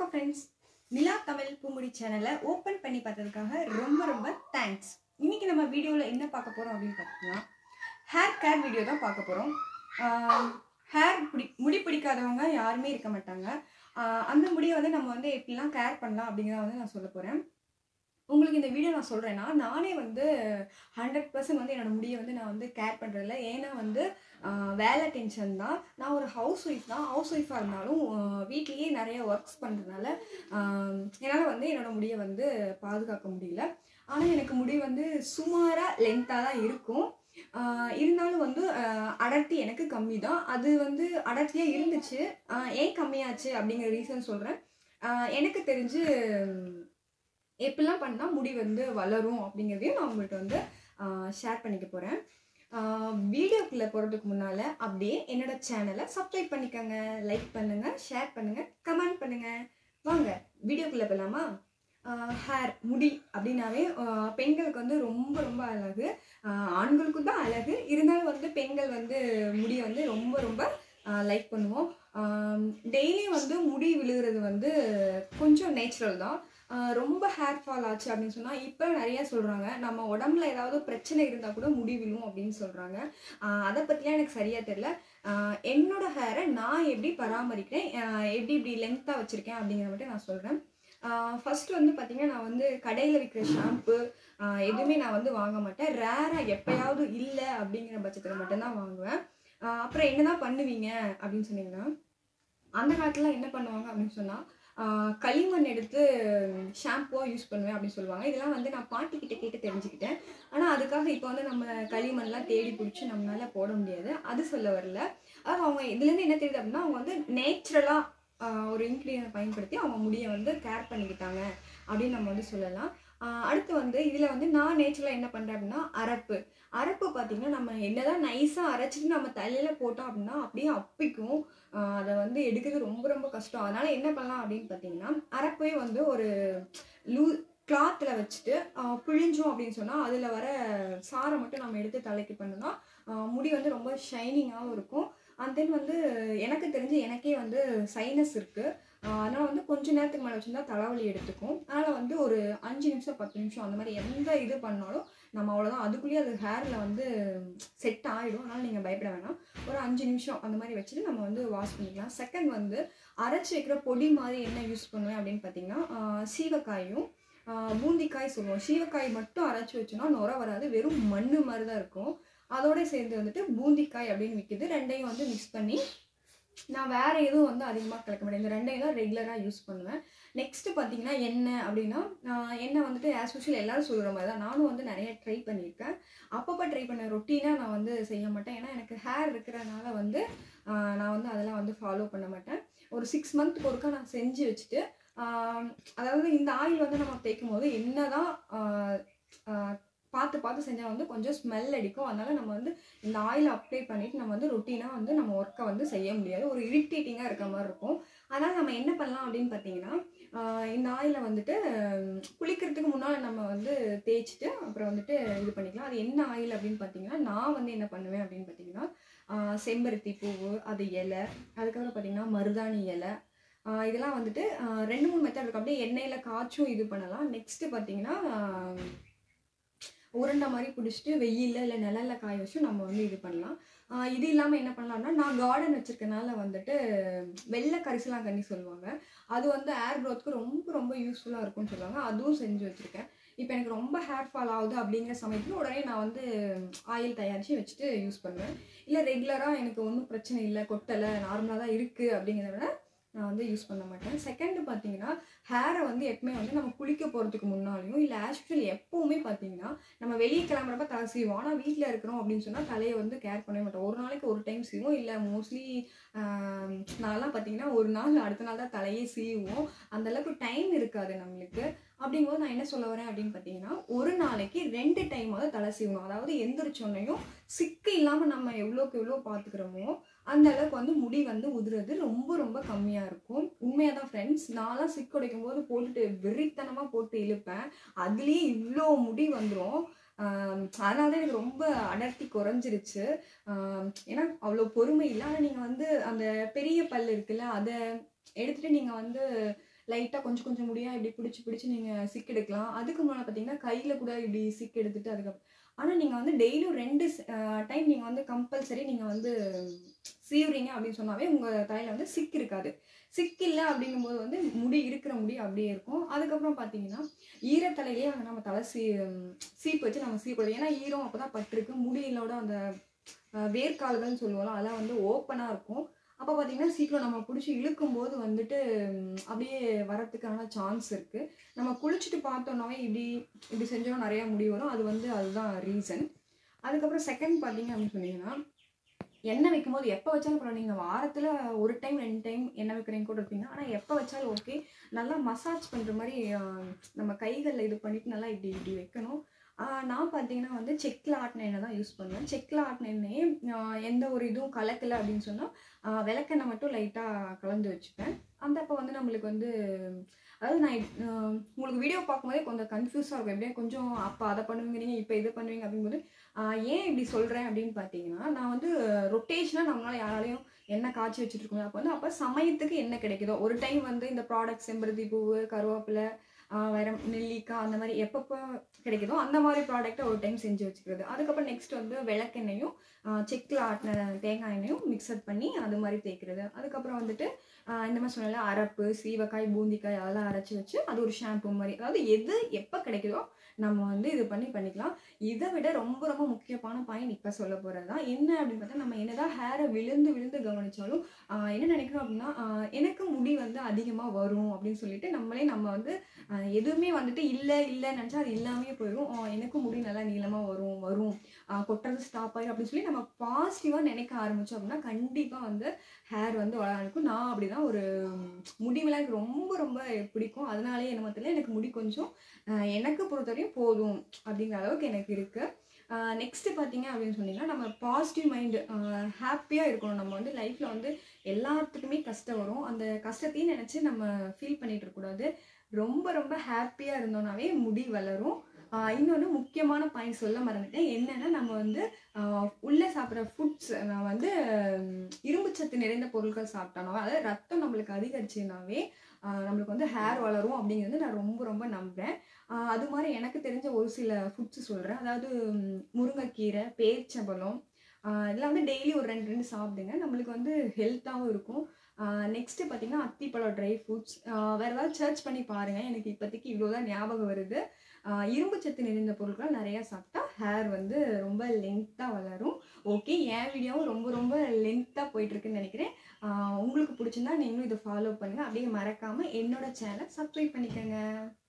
friends நிலா தமிழ் பூங்குடி சேனலை open பண்ணி பார்த்ததுக்காக ரொம்ப ரொம்ப தேங்க்ஸ் இன்னைக்கு நம்ம வீடியோவில் என்ன பார்க்க போகிறோம் அப்படின்னு பார்த்தீங்கன்னா ஹேர் கேர் வீடியோ தான் பார்க்க போகிறோம் ஹேர் பிடி முடி பிடிக்காதவங்க யாருமே இருக்க மாட்டாங்க ஆஹ் அந்த முடியை வந்து நம்ம வந்து எப்படிலாம் கேர் பண்ணலாம் அப்படிங்கிறத வந்து நான் சொல்ல போகிறேன் உங்களுக்கு இந்த வீடியோ நான் சொல்கிறேன்னா நானே வந்து ஹண்ட்ரட் பர்சன்ட் வந்து என்னோட முடியை வந்து நான் வந்து கேர் பண்ணுறதில்ல ஏன்னா வந்து ஆஹ் வேலை டென்ஷன் தான் நான் ஒரு ஹவுஸ் ஒய்ஃப் தான் ஹவுஸ் ஒய்ஃபாக இருந்தாலும் ஆஹ் வீட்லேயே நிறைய ஒர்க்ஸ் பண்ணுறதுனால என்னால் வந்து என்னோட முடியை வந்து பாதுகாக்க முடியல ஆனால் எனக்கு முடி வந்து சுமாராக லென்த்தாக தான் இருக்கும் ஆஹ் இருந்தாலும் வந்து ஆஹ் அடர்த்தி எனக்கு கம்மி தான் அது வந்து அடர்த்தியாக இருந்துச்சு ஆஹ் ஏன் கம்மியாச்சு அப்படிங்கிற ரீசன் சொல்கிறேன் எனக்கு தெரிஞ்சு உம், எப்படிலாம் பண்ணால் முடி வந்து வளரும் அப்படிங்கிறதையும் நான் உங்கள்கிட்ட வந்து ஷேர் பண்ணிக்க போகிறேன் வீடியோக்குள்ளே போகிறதுக்கு முன்னால் அப்படியே என்னோட சேனலை சப்ஸ்கிரைப் பண்ணிக்கோங்க லைக் பண்ணுங்கள் ஷேர் பண்ணுங்கள் கமெண்ட் பண்ணுங்கள் வாங்க வீடியோக்குள்ளே போகலாமா ஹேர் முடி அப்படின்னாவே ஆஹ் பெண்களுக்கு வந்து ரொம்ப ரொம்ப அழகு ஆஹ் ஆண்களுக்கும் தான் அழகு இருந்தாலும் வந்து பெண்கள் வந்து முடியை வந்து ரொம்ப ரொம்ப லைக் பண்ணுவோம் டெய்லி வந்து முடி விழுகிறது வந்து கொஞ்சம் நேச்சுரல் தான் ஆஹ் ரொம்ப ஹேர் ஃபால் ஆச்சு அப்படின்னு சொன்னால் இப்போ நிறைய சொல்கிறாங்க நம்ம உடம்புல ஏதாவது பிரச்சனை இருந்தால் கூட முடி விழும் அப்படின்னு சொல்கிறாங்க அதை பற்றிலாம் எனக்கு சரியாக தெரில ஆஹ் என்னோட ஹேரை நான் எப்படி பராமரிக்கிறேன் ஆஹ் எப்படி இப்படி லென்த்தாக வச்சுருக்கேன் அப்படிங்கிற மட்டும் நான் சொல்கிறேன் ஃபர்ஸ்ட் வந்து பார்த்தீங்கன்னா நான் வந்து கடையில் விற்கிற ஷாம்பு எதுவுமே நான் வந்து வாங்க மாட்டேன் ரேராக எப்பயாவது இல்லை அப்படிங்கிற பட்சத்தில் மட்டும்தான் வாங்குவேன் ஆஹ் அப்புறம் என்னதான் பண்ணுவீங்க அப்படின்னு சொன்னீங்கன்னா அந்த காலத்துல என்ன பண்ணுவாங்க அப்படின்னு சொன்னால் களிமண் எடுத்து ஷாம்புவாக யூஸ் பண்ணுவேன் அப்படின்னு சொல்லுவாங்க இதெல்லாம் வந்து நான் பாட்டிக்கிட்ட கேட்டு தெரிஞ்சுக்கிட்டேன் ஆனால் அதுக்காக இப்போ வந்து நம்ம களிமண்லாம் தேடி பிடிச்சி நம்மளால போட முடியாது அது சொல்ல வரல அதாவது அவங்க இதுலேருந்து என்ன தெரியுது அப்படின்னா அவங்க வந்து நேச்சுரலாக ஒரு இன்க்ரீடியன்ட் பயன்படுத்தி அவங்க முடியை வந்து கேர் பண்ணிக்கிட்டாங்க அப்படின்னு நம்ம வந்து சொல்லலாம் ஆஹ் அடுத்து வந்து இதில் வந்து நான் நேச்சுரலாக என்ன பண்ணுறேன் அப்படின்னா அரப்பு அரப்பு பார்த்தீங்கன்னா நம்ம என்னதான் நைஸாக அரைச்சிட்டு நம்ம தலையில் போட்டோம் அப்படின்னா அப்படியே அப்பிக்கும் ஆஹ் அதை வந்து எடுக்கிறது ரொம்ப ரொம்ப கஷ்டம் அதனால் என்ன பண்ணலாம் அப்படின்னு பார்த்தீங்கன்னா அரப்பே வந்து ஒரு லூ கிளாத்தில் வச்சுட்டு ஆஹ் பிழிஞ்சோம் அப்படின்னு சொன்னால் அதில் வர சாரை மட்டும் நம்ம எடுத்து தலைக்கு பண்ணோம்னா ஆஹ் முடி வந்து ரொம்ப ஷைனிங்காகவும் இருக்கும் அண்ட் தென் வந்து எனக்கு தெரிஞ்சு எனக்கே வந்து சைனஸ் இருக்குது அதனால் வந்து கொஞ்ச நேரத்துக்கு மேலே வச்சுருந்தா தலைவலி எடுத்துக்கும் அதனால் வந்து ஒரு அஞ்சு நிமிஷம் பத்து நிமிஷம் அந்த மாதிரி எந்த இது பண்ணாலும் நம்ம அவ்வளோதான் அதுக்குள்ளேயே அது ஹேரில் வந்து செட் ஆகிடும் அதனால் நீங்கள் பயப்பட வேணாம் ஒரு அஞ்சு நிமிஷம் அந்த மாதிரி வச்சுட்டு நம்ம வந்து வாஷ் பண்ணிக்கலாம் செகண்ட் வந்து அரைச்சி வைக்கிற பொடி மாதிரி என்ன யூஸ் பண்ணுவேன் அப்படின்னு பார்த்தீங்கன்னா ஆஹ் சீவக்காயும் ஆஹ் பூந்திக்காய் சொல்லுவோம் சீவக்காய் மட்டும் அரைச்சி வச்சோன்னா நுர வராது வெறும் மண் மாதிரி தான் இருக்கும் அதோட சேர்ந்து வந்துட்டு பூந்திக்காய் அப்படின்னு விற்கிது ரெண்டையும் வந்து மிக்ஸ் பண்ணி நான் வேற எதுவும் வந்து அதிகமாக கலக்க மாட்டேன் இந்த ரெண்டையும் தான் ரெகுலராக யூஸ் பண்ணுவேன் நெக்ஸ்ட் பார்த்தீங்கன்னா எண்ணெய் அப்படின்னா ஆஹ் எண்ணெய் வந்துட்டு ஆஸ் யூஷுவல் எல்லாரும் சொல்கிற மாதிரி தான் நானும் வந்து நிறைய ட்ரை பண்ணியிருக்கேன் அப்பப்போ ட்ரை பண்ண ரொட்டீனாக நான் வந்து செய்ய மாட்டேன் ஏன்னா எனக்கு ஹேர் இருக்கிறனால வந்து ஆஹ் நான் வந்து அதெல்லாம் வந்து ஃபாலோ பண்ண மாட்டேன் ஒரு சிக்ஸ் மந்த்துக்கு ஒருக்கா நான் செஞ்சு வச்சுட்டு ஆஹ் அதாவது இந்த ஆயில் வந்து நம்ம தேய்க்கும் போது என்னதான் ஆஹ் ஆஹ் பார்த்து பார்த்து செஞ்சால் வந்து கொஞ்சம் ஸ்மெல் அடிக்கும் அதனால நம்ம வந்து இந்த ஆயில் அப்ளை பண்ணிட்டு நம்ம வந்து ரொட்டீனாக வந்து நம்ம ஒர்க்கை வந்து செய்ய முடியாது ஒரு இரிட்டேட்டிங்காக இருக்க மாதிரி இருக்கும் அதனால் நம்ம என்ன பண்ணலாம் அப்படின்னு பார்த்தீங்கன்னா ஆஹ் இந்த ஆயிலை வந்துட்டு ஹம், குளிக்கிறதுக்கு முன்னால் நம்ம வந்து தேய்ச்சிட்டு அப்புறம் வந்துட்டு இது பண்ணிக்கலாம் அது என்ன ஆயில் அப்படின்னு பார்த்தீங்கன்னா நான் வந்து என்ன பண்ணுவேன் அப்படின்னு பார்த்தீங்கன்னா ஆஹ் செம்பருத்தி பூவு அது இலை அதுக்கப்புறம் பார்த்தீங்கன்னா மருதாணி இலை ஆஹ் இதெல்லாம் வந்துட்டு ஆஹ் ரெண்டு மூணு மெத்தட் இருக்கு அப்படியே எண்ணெயில் காய்ச்சும் இது பண்ணலாம் நெக்ஸ்ட்டு பார்த்தீங்கன்னா ஆஹ் உருண்டை மாதிரி பிடிச்சிட்டு வெயிலில் இல்லை நிழல்ல காய வச்சு நம்ம வந்து இது பண்ணலாம் ஆஹ் இது இல்லாமல் என்ன பண்ணலாம்னா நான் கார்டன் வச்சிருக்கனால வந்துட்டு வெள்ளை கரிசலாங்கண்ணி சொல்லுவாங்க அது வந்து ஏர் க்ரோத்துக்கு ரொம்ப ரொம்ப யூஸ்ஃபுல்லாக இருக்கும்னு சொல்லுவாங்க அதுவும் செஞ்சு வச்சுருக்கேன் இப்போ எனக்கு ரொம்ப ஹேர் ஃபால் ஆகுது அப்படிங்கிற சமயத்தில் உடனே நான் வந்து ஆயில் தயாரித்து வச்சுட்டு யூஸ் பண்ணுவேன் இல்லை ரெகுலராக எனக்கு ஒன்றும் பிரச்சனை இல்லை கொட்டலை நார்மலாக தான் இருக்குது அப்படிங்கிறத விட நான் வந்து யூஸ் பண்ண மாட்டேன் செகண்ட் பார்த்தீங்கன்னா ஹேரை வந்து எப்பவுமே வந்து நம்ம குளிக்க போகிறதுக்கு முன்னாலையும் இல்லை ஆக்சுவலி எப்போவுமே பார்த்தீங்கன்னா நம்ம வெளியே கிளம்புறப்ப தலை சீவோம் ஆனால் வீட்டில் இருக்கிறோம் அப்படின்னு சொன்னால் தலையை வந்து கேர் பண்ணவே மாட்டோம் ஒரு நாளைக்கு ஒரு டைம் சீவோம் இல்லை மோஸ்ட்லி நான்லாம் பார்த்தீங்கன்னா ஒரு நாள் அடுத்த நாள் தான் தலையே சீவோம் அந்த அளவுக்கு டைம் இருக்காது நம்மளுக்கு அப்படிங்கும்போது நான் என்ன சொல்ல வரேன் அப்படின்னு பார்த்தீங்கன்னா ஒரு நாளைக்கு ரெண்டு டைமாவது தலை சீவணும் அதாவது எந்திரிச்சோன்னையும் சிக்கு இல்லாமல் நம்ம எவ்வளோக்கு எவ்வளோ பார்த்துக்கிறோமோ அந்த அளவுக்கு வந்து முடி வந்து உதிரது ரொம்ப ரொம்ப கம்மியாக இருக்கும் உண்மையாக தான் ஃப்ரெண்ட்ஸ் நான்லாம் சிக்கு உடைக்கும் போது போட்டுட்டு வெறித்தனமாக போட்டு இழுப்பேன் அதுலேயே இவ்வளோ முடி வந்துடும் அதனால தான் எனக்கு ரொம்ப அடர்த்தி குறைஞ்சிருச்சு ஆம், ஏன்னா அவ்வளோ பொறுமை இல்லை ஆனால் நீங்கள் வந்து அந்த பெரிய பல் இருக்குல்ல அதை எடுத்துகிட்டு நீங்கள் வந்து லைட்டாக கொஞ்சம் கொஞ்சம் முடியாக இப்படி பிடிச்சி பிடிச்சி நீங்கள் சிக் எடுக்கலாம் அதுக்கு முன்னாடி பார்த்தீங்கன்னா கையில் கூட இப்படி சிக் எடுத்துட்டு அதுக்கப்புறம் ஆனால் நீங்கள் வந்து டெய்லியும் ரெண்டு டைம் நீங்கள் வந்து கம்பல்சரி நீங்கள் வந்து சீவுறீங்க அப்படின்னு சொன்னாவே உங்கள் தலையில் வந்து சிக் இருக்காது சிக் இல்லை அப்படிங்கும்போது வந்து முடி இருக்கிற முடி அப்படியே இருக்கும் அதுக்கப்புறம் பார்த்தீங்கன்னா ஈரத்தலையிலேயே வந்து நம்ம தலை சீ சீப்பு வச்சு நம்ம சீக்கூடாது ஏன்னா ஈரம் அப்போ தான் பட்டிருக்கு முடியிலோட அந்த அஹ், வேர்க்கால்கள்னு சொல்லுவோம்ல அதெல்லாம் வந்து ஓப்பனாக இருக்கும் அப்போ பார்த்தீங்கன்னா சீக்கிரம் நம்ம பிடிச்சி இழுக்கும்போது வந்துட்டு ம், அப்படியே வரத்துக்கான சான்ஸ் இருக்குது நம்ம குளிச்சுட்டு பார்த்தோன்னாவே இப்படி இப்படி செஞ்சோன்னா நிறையா முடி வரும் அது வந்து அதுதான் ரீசன் அதுக்கப்புறம் செகண்ட் பார்த்தீங்க அப்படின்னு சொன்னீங்கன்னா எண்ணெய் வைக்கும்போது எப்போ வச்சாலும் பரவாயில்ல நீங்கள் வாரத்தில் ஒரு டைம் ரெண்டு டைம் எண்ணெய் வைக்கிறீங்க கூட இருப்பீங்க ஆனால் எப்போ வச்சாலும் ஓகே நல்லா மசாஜ் பண்ணுற மாதிரி ஆஹ், நம்ம கைகளில் இது பண்ணிட்டு நல்லா இப்படி இப்படி வைக்கணும் ஆஹ், நான் பார்த்தீங்கன்னா வந்து செக்கில் ஆட்டின எண்ணெய் தான் யூஸ் பண்ணுவேன் செக்கில் ஆட்டின எண்ணெயே ஆஹ், எந்த ஒரு இதுவும் கலக்கலை அப்படின்னு சொன்னால் விளக்கெண்ணெய் மட்டும் லைட்டாக கலந்து வச்சுப்பேன் அந்த அப்போ வந்து நம்மளுக்கு வந்து அதாவது நான் இப்- ஆஹ், உங்களுக்கு வீடியோ பார்க்கும்போதே கொஞ்சம் கன்ஃபியூஸாக இருக்கும் எப்படியே கொஞ்சம் அப்போ அதை பண்ணுவீங்க நீங்கள் இப்போ இது பண்ணுவீங்க அப்படிங்கும்போது ஆஹ், ஏன் இப்படி சொல்கிறேன் அப்படின்னு பார்த்தீங்கன்னா நான் வந்து ரொட்டேஷனாக நம்மளால் யாராலையும் எண்ணெய் காய்ச்சி வச்சுட்டு இருக்கோம் அப்போ வந்து அப்போ சமயத்துக்கு என்ன கிடைக்குதோ ஒரு டைம் வந்து இந்த ப்ராடக்ட் செம்பருத்தி பூவு கருவேப்பிலை ஆஹ் வேற நெல்லிக்காய் அந்த மாதிரி எப்பப்போ கிடைக்குதோ அந்த மாதிரி ப்ராடக்ட்டை ஒரு டைம் செஞ்சு வச்சுக்கிறது அதுக்கப்புறம் நெக்ஸ்ட் வந்து விளக்கெண்ணெயும் செக்கில் ஆட்டின தேங்காய் எண்ணெயும் மிக்சட் பண்ணி அது மாதிரி தேய்க்கிறது அதுக்கப்புறம் வந்துட்டு ஆஹ் இந்த மாதிரி சொன்னல அரப்பு சீவக்காய் பூந்திக்காய் அதெல்லாம் அரைச்சி வச்சு அது ஒரு ஷாம்பு மாதிரி அதாவது எது எப்போ கிடைக்குதோ நம்ம வந்து இது பண்ணி பண்ணிக்கலாம் இதை விட ரொம்ப ரொம்ப முக்கியமான பாயிண்ட் இப்போ சொல்ல போகிறது தான் என்ன அப்படின்னு பார்த்தா நம்ம என்னதான் ஹேரை விழுந்து விழுந்து கவனிச்சாலும் ஆஹ் என்ன நினைக்கிறோம் அப்படின்னா ஆஹ் எனக்கு முடி வந்து அதிகமாக வரும் அப்படின்னு சொல்லிட்டு நம்மளே நம்ம வந்து ஆஹ் எதுவுமே வந்துட்டு இல்லை இல்லை நினச்சா அது இல்லாமே போயிடும் ஆஹ் எனக்கும் முடி நல்லா நீளமாக வரும் வரும் ஆஹ் கொட்டுறது ஸ்டாப் ஆயிடும் அப்படின்னு சொல்லி நம்ம பாசிட்டிவாக நினைக்க ஆரம்பித்தோம் அப்படின்னா கண்டிப்பாக வந்து ஹேர் வந்து வளர ஆரம்பிக்கும் நான் அப்படி தான் ஒரு முடிவெல்லாம் எனக்கு ரொம்ப ரொம்ப பிடிக்கும் அதனாலே என்ன தெரியல எனக்கு முடி கொஞ்சம் ஆஹ் எனக்கு பொறுத்தவரையும் போதும் அப்படிங்கிற அளவுக்கு எனக்கு இருக்குது நெக்ஸ்ட்டு பார்த்தீங்க அப்படின்னு சொன்னீங்கன்னா நம்ம பாசிட்டிவ் மைண்டு ஹாப்பியாக இருக்கணும் நம்ம வந்து லைஃப்பில் வந்து எல்லாத்துக்குமே கஷ்டம் வரும் அந்த கஷ்டத்தையும் நினச்சி நம்ம ஃபீல் பண்ணிட்டு இருக்கக்கூடாது ரொம்ப ரொம்ப ஹாப்பியாக இருந்தோம்னாவே முடி வளரும் இன்னொன்று முக்கியமான பாயிண்ட் சொல்ல மறந்துட்டேன் என்னென்னா நம்ம வந்து ஆஹ் உள்ளே சாப்பிட்ற ஃபுட்ஸ் நான் வந்து ஹம், இரும்புச்சத்து நிறைந்த பொருட்கள் சாப்பிட்டோம்னா அதாவது ரத்தம் நம்மளுக்கு அதிகரிச்சுனாவே ஆஹ் நம்மளுக்கு வந்து ஹேர் வளரும் அப்படிங்கிறது நான் ரொம்ப ரொம்ப நம்புகிறேன் ஆஹ் அது மாதிரி எனக்கு தெரிஞ்ச ஒரு சில ஃபுட்ஸ் சொல்கிறேன் அதாவது ம், முருங்கைக்கீரை பேரிச்சம்பழம் ஆஹ் இதெல்லாம் வந்து டெய்லி ஒரு ரெண்டு ரெண்டு சாப்பிடுங்க நம்மளுக்கு வந்து ஹெல்த்தாகவும் இருக்கும் நெக்ஸ்ட்டு பார்த்தீங்கன்னா அத்திப்பழம் ட்ரை ஃப்ரூட்ஸ் வேறு ஏதாவது சர்ச் பண்ணி பாருங்கள் எனக்கு இப்போதைக்கு இவ்வளோ தான் ஞாபகம் வருது ஆஹ் இரும்பு சத்து நிறைந்த பொருட்கள் நிறையா சாப்பிட்டா ஹேர் வந்து ரொம்ப லென்த்தாக வளரும் ஓகே என் வீடியோவும் ரொம்ப ரொம்ப லென்த்தாக போயிட்டுருக்குன்னு நினைக்கிறேன் ஆஹ் உங்களுக்கு பிடிச்சிருந்தா நீங்களும் இதை ஃபாலோ பண்ணுங்கள் அப்படியே மறக்காமல் என்னோட சேனலை சப்ஸ்கிரைப் பண்ணிக்கோங்க